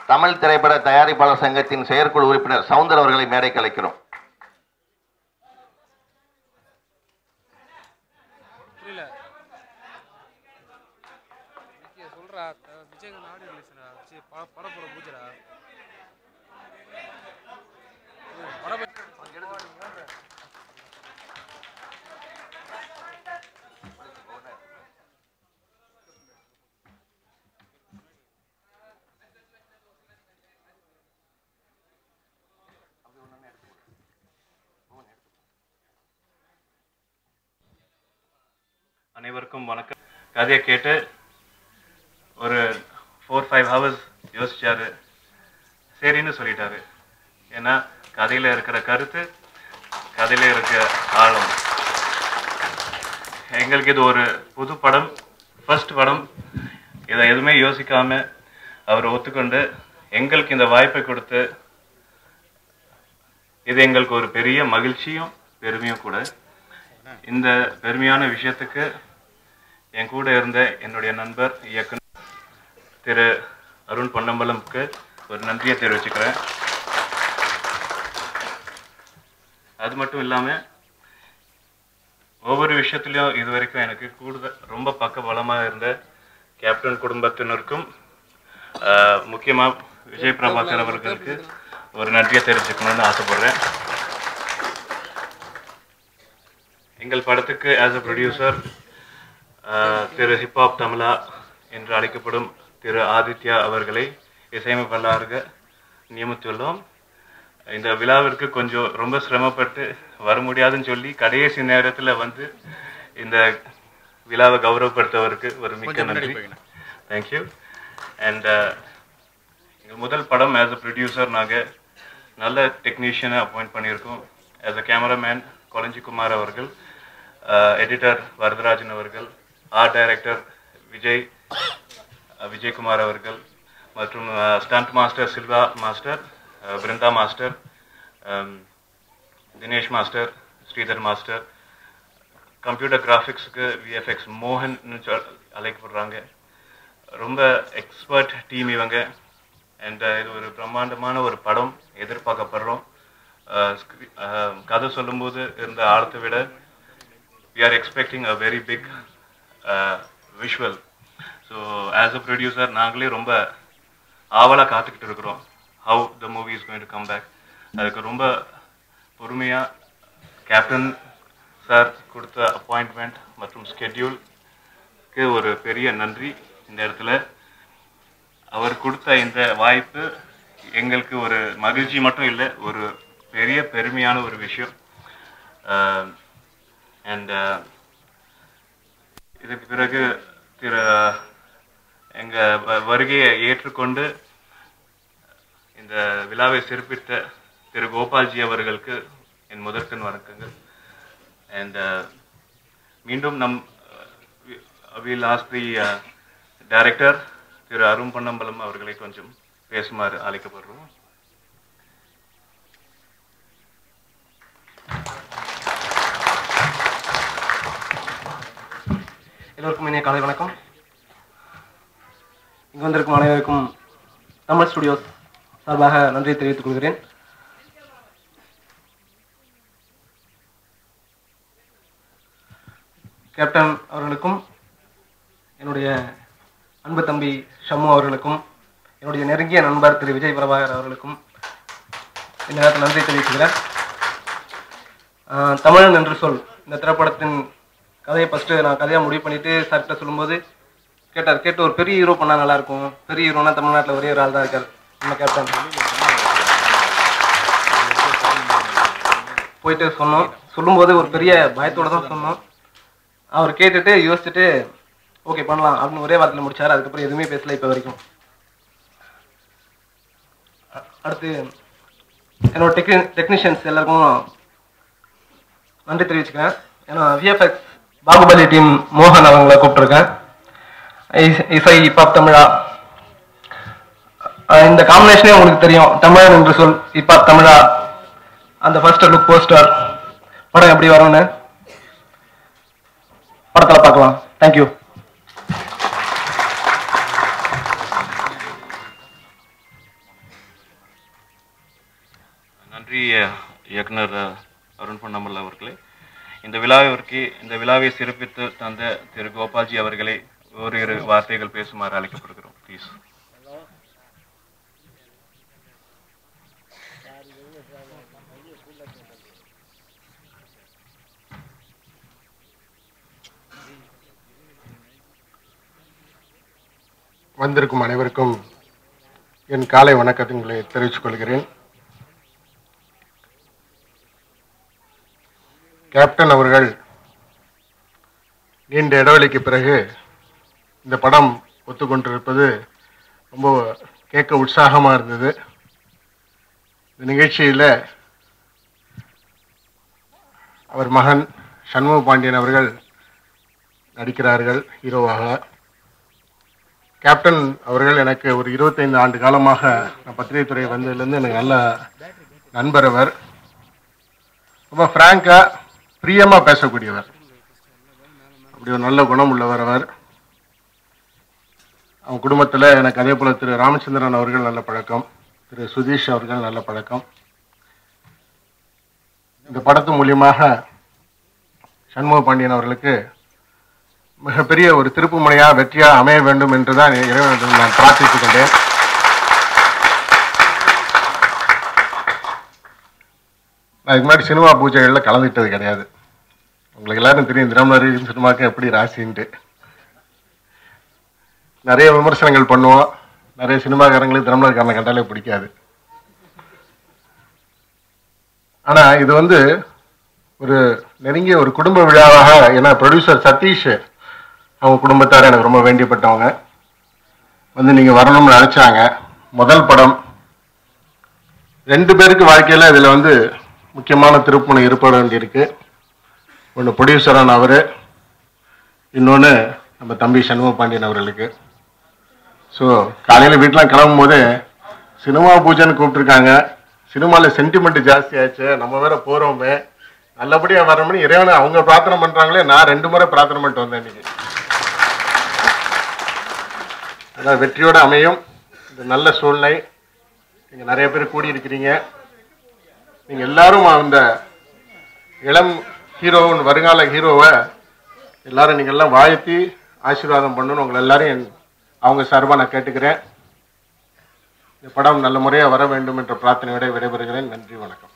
தமிழ் திரைப்பட தயாரிப்பாளர் சங்கத்தின் செயற்குழு உறுப்பினர் சவுந்தர் அவர்களை மேடைக்கு அழைக்கிறோம் புரியல விக்கி சொல்றா அஹ் விஜயகாந்த் ஆடியோ ரிலீஸ்டா விஜய் பட பட போட பூஜைடா ஏய், படம் ப- அனைவருக்கும் வணக்கம் கதையை கேட்டு ஒரு ஃபோர் ஃபைவ் ஹவர்ஸ் யோசிச்சாரு சரின்னு சொல்லிட்டாரு ஏன்னா கதையில இருக்கிற கருத்து கதையில இருக்கிற ஆழம் எங்களுக்கு இது ஒரு புது படம் ஃபர்ஸ்ட் படம் இதை எதுவுமே யோசிக்காம அவர் ஒத்துக்கொண்டு எங்களுக்கு இந்த வாய்ப்பை கொடுத்து இது எங்களுக்கு ஒரு பெரிய மகிழ்ச்சியும் பெருமையும் கூட இந்த பெருமையான விஷயத்துக்கு என் கூட இருந்த என்னுடைய நண்பர் இயக்குனர் திரு அருண் பொன்னம்பலம்க்கு ஒரு நன்றியை தெரிவிச்சுக்கிறேன் அது மட்டும் இல்லாம ஒவ்வொரு விஷயத்துலயும் இது வரைக்கும் எனக்கு கூடுதல் ரொம்ப பக்க பலமா இருந்த கேப்டன் குடும்பத்தினருக்கும் ஆஹ், முக்கியமா விஜய் பிரபாகர் அவர்களுக்கு ஒரு நன்றியை தெரிவிச்சுக்கணும்னு ஆசைப்படுறேன் எங்கள் படத்துக்கு as a producer Thiru hip hop Tamizha என்று அழைக்கப்படும் திரு ஆதித்யா அவர்களை இசையமைப்பாளராக நியமித்துள்ளோம் இந்த விழாவிற்கு கொஞ்சம் ரொம்ப சிரமப்பட்டு வர முடியாதுன்னு சொல்லி கடைசி நேரத்தில் வந்து இந்த விழாவை கௌரவப்படுத்தவருக்கு ஒரு மிக்க நன்றி தேங்க்யூ அண்ட் எங்கள் முதல் படம் ஆஸ் அ ப்ரொடியூசர் நாங்கள் நல்ல டெக்னீஷியனை அப்பாயிண்ட் பண்ணியிருக்கோம் as a cameraman Kolanji Kumar அவர்கள் எடிட்டர் வரதராஜன் அவர்கள் art director Vijay uh, Vijayakumar அவர்கள் மற்றும் stunt master Silva master uh, Brindha master um, Dinesh master Sridhar master computer கிராஃபிக்ஸுக்கு விஎஃப்எக்ஸ் மோகன் அழைக்கப்படுறாங்க ரொம்ப எக்ஸ்பர்ட் டீம் இவங்க அண்ட் இது ஒரு பிரம்மாண்டமான ஒரு படம் எதிர்பார்க்கப்படுறோம் அஹ் scre- அஹ் கதை சொல்லும்போது இருந்த ஆழத்தை விட we are expecting a very big uh, visual so as a producer நாங்களே ரொம்ப ஆவலாக காத்துக்கிட்டு இருக்கிறோம் how the movie is going to come back அதுக்கு ரொம்ப பொறுமையாக கேப்டன் சார் கொடுத்த அப்பாயின்மெண்ட் மற்றும் ஸ்கெட்யூல்க்கு ஒரு பெரிய நன்றி இந்த இடத்துல அவர் கொடுத்த இந்த வாய்ப்பு எங்களுக்கு ஒரு மகிழ்ச்சி மட்டும் இல்லை ஒரு பெரிய பெருமையான ஒரு விஷயம் அண்ட் இதுக்கு பிறகு திரு எங்க வ- வருகையை ஏற்றுக்கொண்டு இந்த விழாவை சிறப்பித்த திரு கோபால்ஜி அவர்களுக்கு என் முதற்கண் வணக்கங்கள் அண்ட் மீண்டும் நம் will ask the director Thiru Arun Ponnambalam அவர்களை கொஞ்சம் பேசுமாறு அழைக்கப்படுறோம் எல்லோருக்கும் இனிய காலை வணக்கம் இங்கு வந்திருக்கும் அனைவருக்கும் தமிழ் ஸ்டுடியோஸ் சார்பாக நன்றி தெரிவித்துக் கொள்கிறேன் கேப்டன் அவர்களுக்கும் என்னுடைய அன்பு தம்பி ஷம்மு அவர்களுக்கும் என்னுடைய நெருங்கிய நண்பர் திரு விஜய் பிரபாகர் அவர்களுக்கும் இந்த நேரத்தில் நன்றி தெரிவிக்கிறேன் ஆஹ் தமிழன் என்று சொல் இந்த திரைப்படத்தின் கதையை ஃபஸ்ட்டு நான் கதையாக முடிவு பண்ணிட்டு சார்கிட்ட சொல்லும்போது கேட்டார் கேட்டு ஒரு பெரிய ஹீரோ பண்ணால் நல்லா இருக்கும் பெரிய ஹீரோனா தமிழ்நாட்டில் ஒரே ஒரு ஆள் தான் இருக்கார் நம்ம கேப்டன் போயிட்டு சொன்னோம் சொல்லும்போது ஒரு பெரிய பயத்தோட தான் சொன்னோம் அவர் கேட்டுட்டு யோசிச்சுட்டு ஓகே பண்ணலாம் அப்படின்னு ஒரே வார்த்தையில் முடிச்சார் அதுக்கப்புறம் எதுவுமே பேசல இப்போ வரைக்கும் அ- அடுத்து என்னோட டெக்னி டெக்னீஷியன்ஸ் எல்லாருக்கும் நன்றி தெரிவிச்சுக்கிறேன் ஏன்னா விஎஃப்எக்ஸ் பாகுபலி டீம் மோகன் அவங்கள கூப்பிட்டுருக்கேன் இஸ்- இசை இப்பாப் தமிழா அஹ் இந்த காம்பினேஷனே உங்களுக்கு தெரியும் தமிழன் என்று சொல் இப்பாப் தமிழா அந்த ஃபர்ஸ்ட் லுக் போஸ்டர் படம் எப்படி வரும்னு படத்தில் பார்க்கலாம் தேங்க்யூ நன்றி அஹ், இயக்குனர் அஹ், அருண் பொன்னம்பல் அவர்களே இந்த விழாவிற்கு இந்த விழாவை சிறப்பித்து தந்த திரு கோபால்ஜி அவர்களை ஓரிரு வார்த்தைகள் பேசுமாறு அழைக்கப்படுகிறோம் ப்ளீஸ் வந்திருக்கும் அனைவருக்கும் என் காலை வணக்கங்களை தெரிவித்துக் கொள்கிறேன் கேப்டன் அவர்கள் நீண்ட இடைவெளிக்கு பிறகு இந்த படம் ஒத்துக்கொண்டிருப்பது ரொம்ப கேட்க உற்சாகமாக இருந்தது இந்த நிகழ்ச்சியில் அவர் மகன் சண்முக பாண்டியன் அவர்கள் நடிக்கிறார்கள் ஹீரோவாக கேப்டன் அவர்கள் எனக்கு ஒரு இருபத்தைந்து ஆண்டு காலமாக நான் பத்திரிகை துறை வந்ததுலேருந்து எனக்கு நல்ல நண்பர் அவர் ரொம்ப ஃப்ராங்காக பிரியமாக பேசக்கூடியவர் அப்படி ஒரு நல்ல குணம் உள்ளவர் அவர் அவங்க குடும்பத்தில் எனக்கு அதே போல் திரு ராமச்சந்திரன் அவர்கள் நல்ல பழக்கம் திரு சுதீஷ் அவர்கள் நல்ல பழக்கம் இந்த படத்து மூலியமாக சண்முக பாண்டியன் அவர்களுக்கு மிகப்பெரிய ஒரு திருப்பு முனையா வெற்றியா அமைய வேண்டும் என்றுதான் இறைவனிடம் நான் பிரார்த்தித்துக் கொண்டேன் நான் இதுக்கு முன்னாடி சினிமா பூஜைகளில் கலந்துக்கிட்டது கிடையாது உங்களுக்கு எல்லாரும் தெரியும் தினமலர் சினிமாக்கு எப்படி ராசின்ட்டு நிறைய விமர்சனங்கள் பண்ணுவோம் நிறைய சினிமாக்காரங்களுக்கு தினமலர்காரனை கண்டாலே பிடிக்காது ஆனா இது வந்து ஒரு நெருங்கிய ஒரு குடும்ப விழாவாக ஏன்னா ப்ரொடியூசர் சதீஷ் அவங்க குடும்பத்தார் எனக்கு ரொம்ப வேண்டியப்பட்டவங்க வந்து நீங்க வரணும்னு நினைச்சாங்க முதல் படம் ரெண்டு பேருக்கு வாழ்க்கையில இதுல வந்து முக்கியமான திருப்பணி ஏற்பட வேண்டியிருக்கு ஒன்று ப்ரொடியூசரான அவர் இன்னொன்று நம்ம தம்பி சண்முக பாண்டியன் அவர்களுக்கு ஸோ காலையில் வீட்டெலாம் கிளம்பும் போது சினிமா பூஜைன்னு கூப்பிட்டுருக்காங்க சினிமாவில் சென்டிமெண்ட் ஜாஸ்தி ஆச்சு நம்ம வேற போகிறோமே நல்லபடியாக வரணும்னு இறைவனை அவங்க பிரார்த்தனை பண்ணுறாங்களே நான் ரெண்டு முறை பிரார்த்தனை பண்ணிட்டு வந்தேன் இன்னைக்கு அதான் வெற்றியோட அமையும் இந்த நல்ல சூழ்நிலை நீங்கள் நிறைய பேர் கூடியிருக்கிறீங்க நீங்கள் எல்லாரும் அந்த இளம் ஹீரோவின் வருங்கால ஹீரோவை எல்லாரும் நீங்கள் எல்லாம் வாழ்த்தி ஆசீர்வாதம் பண்ணணும் உங்களை எல்லாரும் என் அவங்க சார்பாக நான் கேட்டுக்கிறேன் இந்த படம் நல்ல முறையாக வர வேண்டும் என்ற பிரார்த்தனையோட விடைபெறுகிறேன் நன்றி வணக்கம்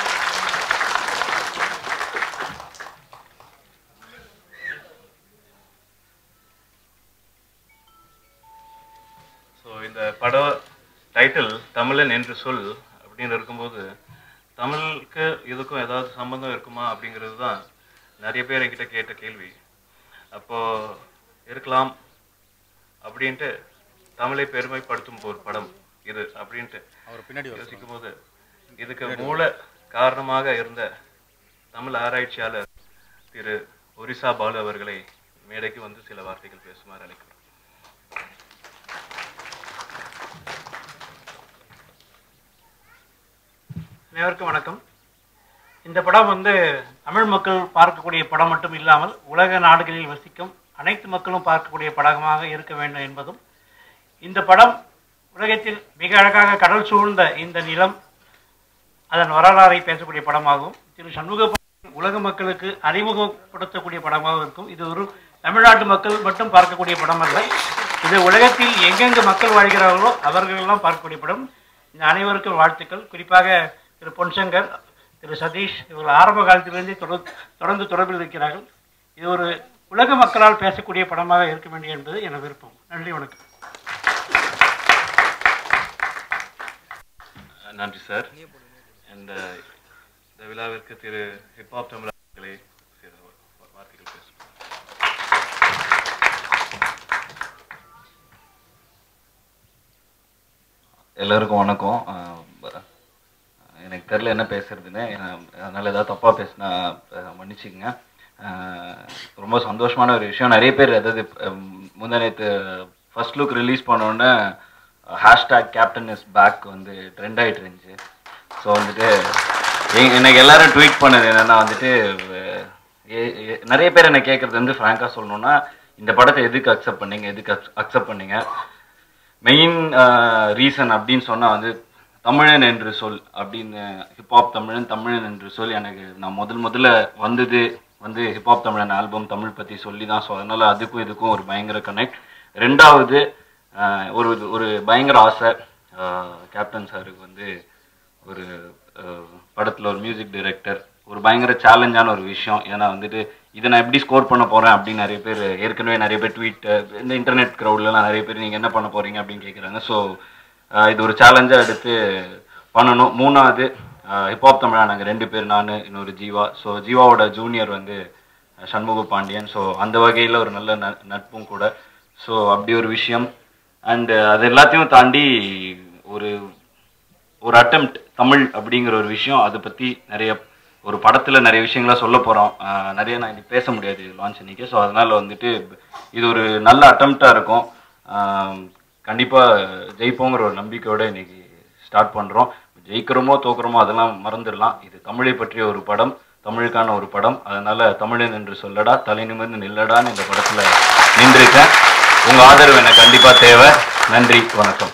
ஸோ இந்த பட டைட்டில் தமிழன் என்று சொல் அப்படின்னு இருக்கும்போது தமிழுக்கு இதுக்கும் ஏதாவது சம்பந்தம் இருக்குமா அப்படிங்கிறது தான் நிறைய பேர் என்கிட்ட கேட்ட கேள்வி அப்போ இருக்கலாம் அப்படின்ட்டு தமிழை பெருமைப்படுத்தும் ஒரு படம் இது அப்படின்ட்டு யோசிக்கும் போது இதுக்கு மூல காரணமாக இருந்த தமிழ் ஆராய்ச்சியாளர் திரு ஒரிசா பாலு அவர்களை மேடைக்கு வந்து சில வார்த்தைகள் பேசுமாறு அழைக்கிறோம் அனைவருக்கும் வணக்கம் இந்த படம் வந்து தமிழ் மக்கள் பார்க்கக்கூடிய படம் மட்டும் இல்லாமல் உலக நாடுகளில் வசிக்கும் அனைத்து மக்களும் பார்க்கக்கூடிய படமாக இருக்க வேண்டும் என்பதும் இந்த படம் உலகத்தில் மிக அழகாக கடல் சூழ்ந்த இந்த நிலம் அதன் வரலாறை பேசக்கூடிய படமாகவும் திரு சண்முக பாண்டியன் உலக மக்களுக்கு அறிமுகப்படுத்தக்கூடிய படமாகவும் இருக்கும் இது ஒரு தமிழ்நாட்டு மக்கள் மட்டும் பார்க்கக்கூடிய படம் அல்ல இது உலகத்தில் எங்கெங்கு மக்கள் வாழ்கிறார்களோ அவர்களெல்லாம் பார்க்கக்கூடிய படம் இந்த அனைவருக்கும் வாழ்த்துக்கள் குறிப்பாக திரு பொன்சங்கர் திரு சதீஷ் இவர்கள் ஆரம்ப காலத்திலிருந்தே தொடர் தொடர்ந்து தொடர்பில் இருக்கிறார்கள் இது ஒரு உலக மக்களால் பேசக்கூடிய படமாக இருக்க வேண்டும் என்பது என விருப்பம் நன்றி வணக்கம் நன்றி சார் இந்த இந்த விழாவிற்கு திரு ஹிப்ஹாப் தமிழ் அவர்களே சில வார்த்தைகள் பேசுவோம் எல்லோருக்கும் வணக்கம் அஹ் ப- எனக்கு தெரில என்ன பேசுறதுன்னு அஹ் அதனால ஏதாவது தப்பாக பேசினா அஹ் மன்னிச்சுக்கங்க அஹ் ரொம்ப சந்தோஷமான ஒரு விஷயம் நிறைய பேர் அதாவது முந்தா நேற்று ஃபர்ஸ்ட் லுக் ரிலீஸ் பண்ணோன்னே ஹேஷ்டாக் கேப்டன் இஸ் பேக் வந்து ட்ரெண்ட் ஆகிட்டு இருந்துச்சு ஸோ வந்துட்டு எ- எனக்கு எல்லாரும் ட்வீட் பண்ணது என்னன்னா வந்துட்டு அஹ் எ- எ- நிறைய பேர் என்ன கேட்குறது வந்து ஃப்ராங்காக சொல்லணும்னா இந்த படத்தை எதுக்கு அக்செப்ட் பண்ணீங்க எதுக்கு அக்செப்ட் பண்ணீங்க மெயின் ரீசன் அப்படின்னு சொன்னா வந்து தமிழன் என்று சொல் அப்படின்னு ஹிப்ஹாப் தமிழன் தமிழன் என்று சொல் எனக்கு நான் முதல் முதல்ல வந்தது வந்து ஹிப்ஹாப் தமிழன் ஆல்பம் தமிழ் பற்றி சொல்லி தான் ஸோ அதனால் அதுக்கும் இதுக்கும் ஒரு பயங்கர கனெக்ட் ரெண்டாவது ஆஹ், ஒரு ஒரு பயங்கர ஆசை ஆஹ், கேப்டன் சாருக்கு வந்து ஒரு படத்தில் ஒரு மியூசிக் டைரக்டர் ஒரு பயங்கர சேலஞ்சான ஒரு விஷயம் ஏன்னா வந்துட்டு இதை நான் எப்படி ஸ்கோர் பண்ண போகிறேன் அப்படின்னு நிறைய பேர் ஏற்கனவே நிறைய பேர் ட்வீட் இந்த இன்டர்நெட் க்ரௌட்லலாம் நிறைய பேர் நீங்கள் என்ன பண்ண போகிறீங்க அப்படின்னு கேட்குறாங்க ஸோ இது ஒரு சேலஞ்சாக எடுத்து பண்ணணும் மூணாவது ஹிப்ஹாப் தமிழா நாங்கள் ரெண்டு பேர் நான் இன்னொரு ஜீவா ஸோ ஜீவாவோட ஜூனியர் வந்து அஹ், சண்முக பாண்டியன் ஸோ அந்த வகையில் ஒரு நல்ல ந- நட்பும் கூட ஸோ அப்படி ஒரு விஷயம் அண்டு அது எல்லாத்தையும் தாண்டி ஒரு ஒரு அட்டெம்ப்ட் தமிழ் அப்படிங்கிற ஒரு விஷயம் அதை பற்றி நிறைய ஒரு படத்தில் நிறைய விஷயங்கள சொல்ல போகிறோம் நிறைய நான் இன்னைக்கு பேச முடியாது லான்ச் இன்னைக்கு ஸோ அதனால் வந்துட்டு இது ஒரு நல்ல அட்டெம்ப்டாக இருக்கும் கண்டிப்பாக ஜெயிப்போங்கிற ஒரு நம்பிக்கையோட இன்னைக்கு ஸ்டார்ட் பண்ணுறோம் ஜெயிக்கிறோமோ தோக்குறோமோ அதெல்லாம் மறந்துடலாம் இது தமிழை பற்றிய ஒரு படம் தமிழுக்கான ஒரு படம் அதனால தமிழன் என்று சொல்லடா தலை நிமிர்ந்து நில்லடான்னு இந்த படத்தில் நின்றுருக்கேன் உங்கள் ஆதரவு எனக்கு கண்டிப்பாக தேவை நன்றி வணக்கம்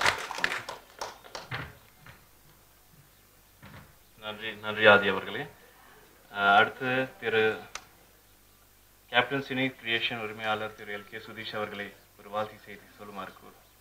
நன்றி நன்றி ஆதி அவர்களே அஹ் அடுத்து திரு கேப்டன் சினி கிரியேஷன் உரிமையாளர் திரு எல் கே சுதீஷ் அவர்களை ஒரு வாழ்த்தி செய்தி சொல்லுமாறு கூறு